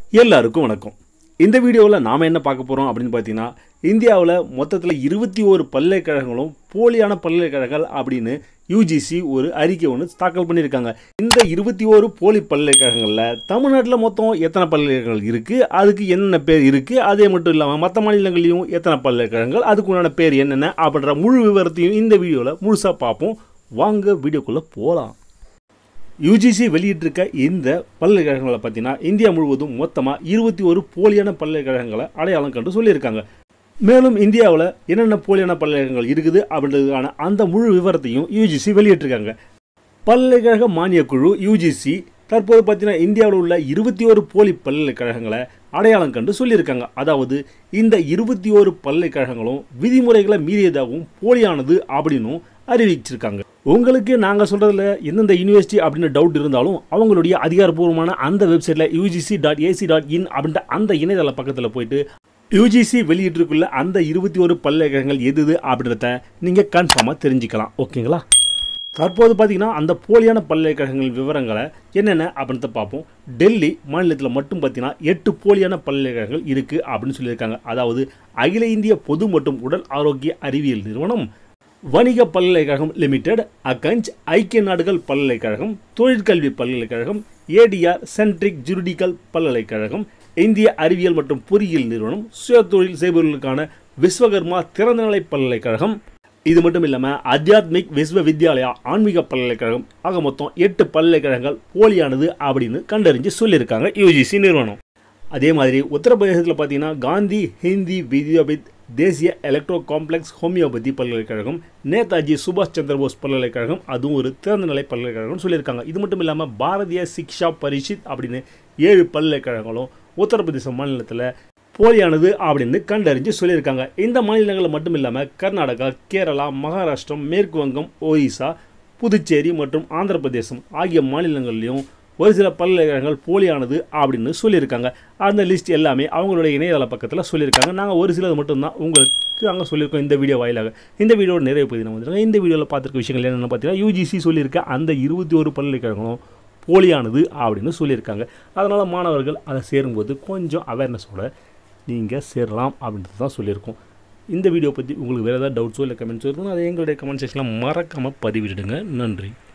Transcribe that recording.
எல்லாருக்கும் வணக்கம் இந்த வீடியோவில் நாம் என்ன பார்க்க போகிறோம் அப்படின்னு பார்த்தீங்கன்னா இந்தியாவில் மொத்தத்தில் இருபத்தி ஓரு பல்கலைக்கழகங்களும் போலியான பல்கலைக்கழகங்கள் அப்படின்னு யூஜிசி ஒரு அறிக்கை ஒன்று தாக்கல் பண்ணியிருக்காங்க இந்த இருபத்தி ஓரு போலி பல்கலைக்கழகங்களில் தமிழ்நாட்டில் மொத்தம் எத்தனை பல்கலைக்கழகங்கள் இருக்குது அதுக்கு என்னென்ன பேர் இருக்குது அதே மட்டும் இல்லாமல் மற்ற மாநிலங்களையும் எத்தனை பல்கலைக்கழகங்கள் அதுக்கு உண்டான பேர் என்னென்ன அப்படின்ற முழு விவரத்தையும் இந்த வீடியோவில் முழுசாக பார்ப்போம் வாங்க வீடியோக்குள்ளே போகலாம் யூஜிசி வெளியிட்டிருக்க இந்த பல்கலைக்கழகங்களை பார்த்தீங்கன்னா இந்தியா முழுவதும் மொத்தமாக இருபத்தி ஒரு போலியான பல்கலைக்கழகங்களை அடையாளம் கண்டு சொல்லியிருக்காங்க மேலும் இந்தியாவில் என்னென்ன போலியான பல்கலைக்கழகங்கள் இருக்குது அப்படின்றதுக்கான அந்த முழு விவரத்தையும் யூஜிசி வெளியிட்டிருக்காங்க பல்கலைக்கழக மானியக் குழு யூஜிசி தற்போது பார்த்தீங்கன்னா இந்தியாவில் உள்ள இருபத்தி ஒரு போலி பல்கலைக்கழகங்களை அடையாளம் கண்டு சொல்லியிருக்காங்க அதாவது இந்த இருபத்தி ஒரு பல்கலைக்கழகங்களும் விதிமுறைகளை மீறியதாகவும் போலியானது அப்படின்னும் அறிவிச்சிருக்காங்க உங்களுக்கு நாங்கள் சொல்கிறதுல எந்தெந்த யூனிவர்சிட்டி அப்படின்னு டவுட் இருந்தாலும் அவங்களுடைய அதிகாரப்பூர்வமான அந்த வெப்சைட்டில் UGC dot AC dot in அப்படின்ற அந்த இணையதள பக்கத்தில் போயிட்டு யூஜிசி வெளியிட்டிருக்குள்ள அந்த இருபத்தி ஒரு பல்கலைக்கழகங்கள் எது எது அப்படின்றத நீங்கள் கன்ஃபார்மாக தெரிஞ்சுக்கலாம் ஓகேங்களா தற்போது பார்த்தீங்கன்னா அந்த போலியான பல்கலைக்கழகங்கள் விவரங்களை என்னென்ன அப்படின்றத பார்ப்போம் டெல்லி மாநிலத்தில் மட்டும் பார்த்தீங்கன்னா எட்டு போலியான பல்கலைக்கழகங்கள் இருக்குது அப்படின்னு சொல்லியிருக்காங்க அதாவது அகில இந்திய பொது மற்றும் உடல் ஆரோக்கிய அறிவியல் நிறுவனம் வணிக பல்கலைக்கழகம் லிமிடெட் அகஞ்ச் ஐக்கிய நாடுகள் பல்கலைக்கழகம் தொழிற்கல்வி பல்கலைக்கழகம் ஏடிஆர் சென்ட்ரிக் ஜுரிடிக்கல் பல்கலைக்கழகம் இந்திய அறிவியல் மற்றும் பொறியியல் நிறுவனம் சுயதொழில் செய்பவர்களுக்கான விஸ்வகர்மா திறந்தநிலை பல்கலைக்கழகம் இது மட்டும் இல்லாமல் அத்தியாத்மிக் விஸ்வ வித்யாலயா ஆன்மீக பல்கலைக்கழகம் ஆக மொத்தம் எட்டு பல்கலைக்கழகங்கள் போலியானது அப்படின்னு கண்டறிஞ்சு சொல்லியிருக்காங்க யூஜிசி நிறுவனம் அதே மாதிரி உத்தரப்பிரதேசத்தில் பார்த்தீங்கன்னா காந்தி ஹிந்தி வித்யாபித் தேசிய எலக்ட்ரோ காம்ப்ளெக்ஸ் ஹோமியோபதி பல்கலைக்கழகம் நேதாஜி சுபாஷ் சந்திரபோஸ் பல்கலைக்கழகம் அதுவும் ஒரு திறந்தநிலை பல்கலைக்கழகம்னு சொல்லியிருக்காங்க இது மட்டும் இல்லாமல் பாரதிய சிக்ஷா பரிஷித் அப்படின்னு ஏழு பல்கலைக்கழகங்களும் உத்தரப்பிரதேச மாநிலத்தில் போலியானது அப்படின்னு கண்டறிஞ்சு சொல்லியிருக்காங்க இந்த மாநிலங்களில் மட்டும் இல்லாமல் கர்நாடகா கேரளா மகாராஷ்டிரம் மேற்கு வங்கம் ஒரிசா புதுச்சேரி மற்றும் ஆந்திர பிரதேசம் ஆகிய மாநிலங்கள்லையும் ஒரு சில பல்கலைக்கழகங்கள் போலியானது அப்படின்னு சொல்லியிருக்காங்க அந்த லிஸ்ட் எல்லாமே அவங்களுடைய இணையதள பக்கத்தில் சொல்லியிருக்காங்க நாங்கள் ஒரு சிலது மட்டும்தான் உங்களுக்கு அங்கே சொல்லியிருக்கோம் இந்த வீடியோ வாயிலாக இந்த வீடியோட நிறைய பகுதி நம்ம வந்துருங்க இந்த வீடியோவில் பார்த்துருக்க விஷயங்கள் என்னென்னு பார்த்தீங்கன்னா யூஜிசி சொல்லியிருக்க அந்த இருபத்தி ஒரு பல்கலைக்கழகங்களும் போலியானது அப்படின்னு சொல்லியிருக்காங்க அதனால் மாணவர்கள் அதை சேரும்போது கொஞ்சம் அவேர்னஸோட நீங்கள் சேரலாம் அப்படின்றது தான் சொல்லியிருக்கோம் இந்த வீடியோ பற்றி உங்களுக்கு வேறு ஏதாவது டவுட்ஸோ இல்லை கமெண்ட்ஸோ இருக்குன்னா அதை எங்களுடைய கமெண்ட் செக்ஷனில் மறக்காமல் பதிவிடுங்க நன்றி